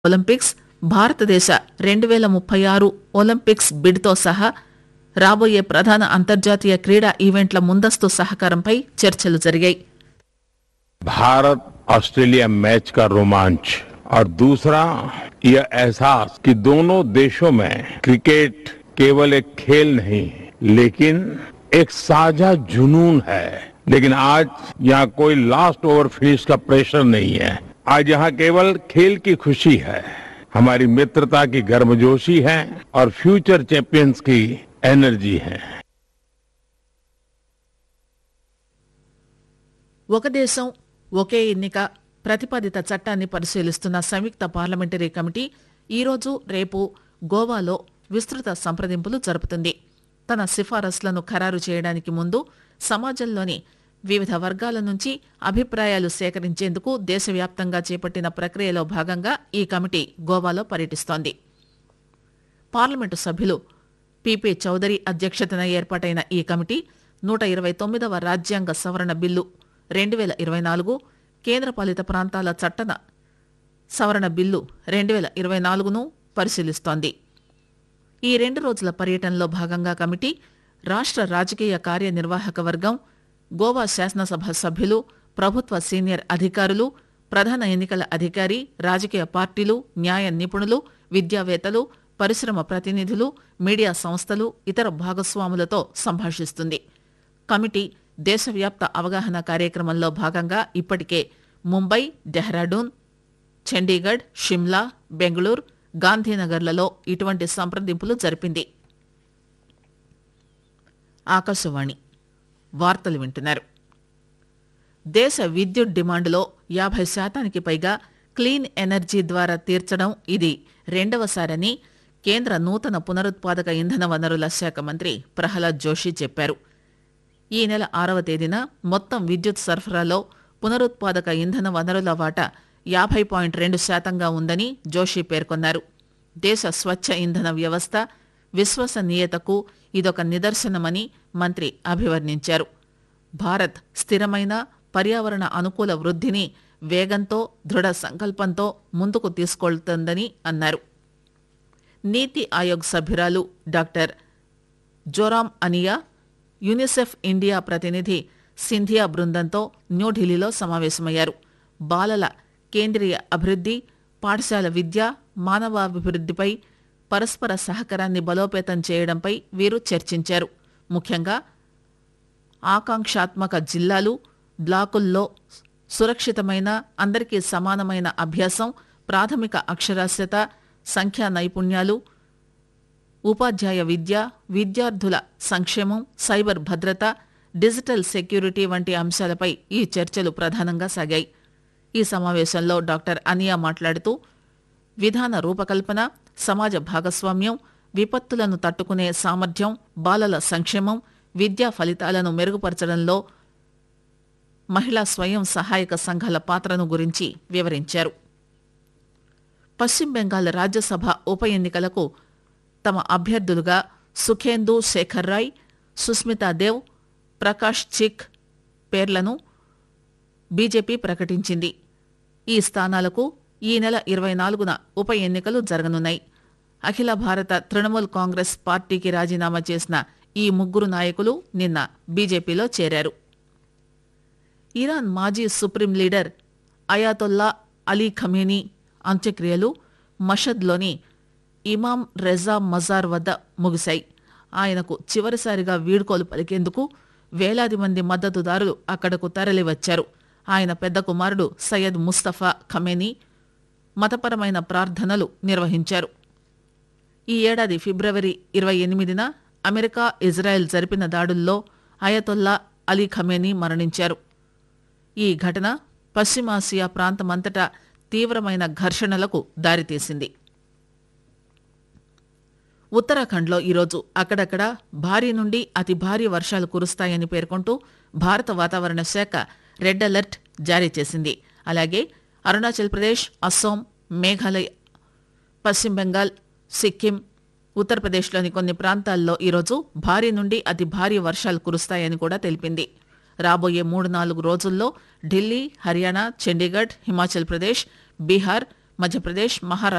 Olympics భారతదేశ రెండు వేల ముప్పై ఆరు ఒలింపిక్స్ బిడ్తో సహా రాబోయే ప్రధాన అంతర్జాతీయ క్రీడా ఈవెంట్ల ముందస్తు సహకారంపై చర్చలు జరిగాయి भारत ऑस्ट्रेलिया मैच का रोमांच और दूसरा यह एहसास कि दोनों देशों में क्रिकेट केवल एक खेल नहीं लेकिन एक साझा जुनून है लेकिन आज यहाँ कोई लास्ट ओवर फिनिश का प्रेशर नहीं है आज यहाँ केवल खेल की खुशी है हमारी मित्रता की गर्मजोशी है और फ्यूचर चैंपियंस की एनर्जी है ఒక దేశం ఒకే ఎన్నిక ప్రతిపాదిత చట్టాన్ని పరిశీలిస్తున్న సంయుక్త పార్లమెంటరీ కమిటీ ఈరోజు రేపు గోవాలో విస్తృత సంప్రదింపులు జరుపుతుంది తన సిఫారసులను ఖరారు చేయడానికి ముందు సమాజంలోని వివిధ వర్గాల నుంచి అభిప్రాయాలు సేకరించేందుకు దేశవ్యాప్తంగా చేపట్టిన ప్రక్రియలో భాగంగా ఈ కమిటీ గోవాలో పర్యటిస్తోంది పార్లమెంటు సభ్యులు పీపీ చౌదరి అధ్యక్షతన ఏర్పాటైన ఈ కమిటీ నూట ఇరవై తొమ్మిదవ రాజ్యాంగ సవరణ బిల్లు రెండు వేల ఇరవై నాలుగు కేంద్రపాలిత ప్రాంతాల చట్టన సవరణ బిల్లు రెండు వేల ఇరవై నాలుగును పరిశీలిస్తోంది ఈ రెండు రోజుల పర్యటనలో భాగంగా కమిటీ రాష్ట్ర రాజకీయ కార్యనిర్వాహక వర్గం గోవా శాసనసభ సభ్యులు ప్రభుత్వ సీనియర్ అధికారులు ప్రధాన ఎన్నికల అధికారి రాజకీయ పార్టీలు న్యాయ నిపుణులు విద్యావేత్తలు పరిశ్రమ ప్రతినిధులు మీడియా సంస్థలు ఇతర భాగస్వాములతో సంభాషిస్తుంది కమిటీ దేశవ్యాప్త అవగాహన కార్యక్రమంలో భాగంగా ఇప్పటికే ముంబై డెహ్రాడూన్ చండీగఢ్ షిమ్లా బెంగళూరు గాంధీనగర్లలో ఇటువంటి సంప్రదింపులు జరిపింది ఆకాశవాణి వార్తలు వింటున్నారు దేశ విద్యుత్ డిమాండ్లో యాభై శాతానికి పైగా క్లీన్ ఎనర్జీ ద్వారా తీర్చడం ఇది రెండవసారని కేంద్ర నూతన పునరుత్పాదక ఇంధన వనరుల శాఖ మంత్రి ప్రహ్లాద్ జోషి చెప్పారు ఈ నెల ఆరవ తేదీన మొత్తం విద్యుత్ సరఫరాలో పునరుత్పాదక ఇంధన వనరుల వాటా యాభై పాయింట్ రెండు శాతంగా ఉందని జోషి పేర్కొన్నారు దేశ స్వచ్ఛ ఇంధన వ్యవస్థ విశ్వసనీయతకు ఇదొక నిదర్శనమని మంత్రి అభివర్ణించారు భారత్ స్థిరమైన పర్యావరణ అనుకూల వృద్ధిని వేగంతో దృఢ సంకల్పంతో ముందుకు తీసుకెళ్తోందని అన్నారు నీతి ఆయోగ్ సభ్యురాలు డాక్టర్ జోరాం అనియా యునిసెఫ్ ఇండియా ప్రతినిధి సింధియా బృందంతో న్యూఢిల్లీలో సమావేశమయ్యారు బాలల కేంద్రీయ అభివృద్ధి పాఠశాల విద్య మానవాభివృద్ధిపై పరస్పర సహకారాన్ని బలోపేతం చేయడంపై వీరు చర్చించారు ముఖ్యంగా ఆకాంక్షాత్మక జిల్లాలు బ్లాకుల్లో సురక్షితమైన అందరికీ సమానమైన అభ్యాసం ప్రాథమిక అక్షరాస్యత సంఖ్యా నైపుణ్యాలు ఉపాధ్యాయ విద్య విద్యార్థుల సంక్షేమం సైబర్ భద్రత డిజిటల్ సెక్యూరిటీ వంటి అంశాలపై ఈ చర్చలు ప్రధానంగా సాగాయి ఈ సమావేశంలో డాక్టర్ అనియా మాట్లాడుతూ విధాన రూపకల్పన సమాజ భాగస్వామ్యం విపత్తులను తట్టుకునే సామర్థ్యం బాలల సంక్షేమం విద్యా ఫలితాలను మెరుగుపరచడంలో మహిళా స్వయం సహాయక సంఘాల పాత్రను గురించి వివరించారు పశ్చిమ బెంగాల్ రాజ్యసభ ఉప ఎన్నికలకు తమ అభ్యర్థులుగా సుఖేందు శేఖర్ రాయ్ సుస్మితా దేవ్ ప్రకాష్ చిక్ పేర్లను బీజేపీ ప్రకటించింది ఈ స్థానాలకు ఈ నెల ఇరవై నాలుగున ఉప ఎన్నికలు జరగనున్నాయి అఖిల భారత తృణమూల్ కాంగ్రెస్ పార్టీకి రాజీనామా చేసిన ఈ ముగ్గురు నాయకులు నిన్న బీజేపీలో చేరారు ఇరాన్ మాజీ supreme leader Ayatollah Ali Khamenei అంత్యక్రియలు మషద్లోని ఇమాం రెజా మజార్ వద్ద ముగిశాయి ఆయనకు చివరిసారిగా వీడ్కోలు పలికేందుకు వేలాది మంది మద్దతుదారులు అక్కడకు తరలివచ్చారు ఆయన పెద్ద కుమారుడు సయ్యద్ ముస్తఫా ఖమేనీ మతపరమైన ప్రార్థనలు నిర్వహించారు ఈ ఏడాది ఫిబ్రవరి ఇరవై ఎనిమిదిన అమెరికా ఇజ్రాయెల్ జరిపిన దాడుల్లో అయతొల్లా అలీ ఖమేనీ మరణించారు ఈ ఘటన పశ్చిమాసియా ప్రాంతమంతటా తీవ్రమైన ఘర్షణలకు దారితీసింది ఉత్తరాఖండ్లో ఈరోజు అక్కడక్కడ భారీ నుండి అతి భారీ వర్షాలు కురుస్తాయని పేర్కొంటూ భారత వాతావరణ శాఖ రెడ్ అలర్ట్ జారీ చేసింది అలాగే అరుణాచల్ ప్రదేశ్ అస్సోం మేఘాలయ పశ్చిమ బెంగాల్ సిక్కిం ఉత్తరప్రదేశ్లోని కొన్ని ప్రాంతాల్లో ఈరోజు భారీ నుండి అతి భారీ వర్షాలు కురుస్తాయని కూడా తెలిపింది రాబోయే మూడు నాలుగు రోజుల్లో ఢిల్లీ హర్యానా చండీగఢ్ హిమాచల్ ప్రదేశ్ బీహార్ మధ్యప్రదేశ్ మహారాష్ట్ర